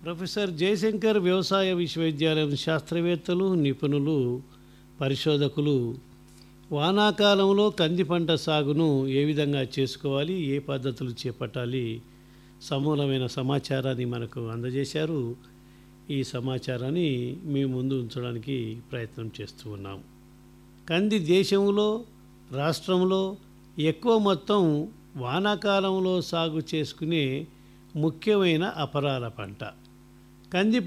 professor Jayashankar వ్యవసాయ విశ్వవిద్యాలయం శాస్త్రవేత్తలు నిపుణులు పరిశోధకులు వానాకాలంలో కంది పంట సాగును ఏ విధంగా చేసుకోవాలి ఏ పద్ధతులు చేపట్టాలి సమూలమైన సమాచారాన్ని మనకు అందజేశారు ఈ సమాచారాన్ని మేము ముందు ఉంచడానికి ప్రయత్నం చేస్తూ ఉన్నాం కంది దేశంలో రాష్ట్రంలో ఎక్కువ మొత్తం వానాకాలంలో సాగు చేసుకునే ముఖ్యమైన అపరాల పంట కంది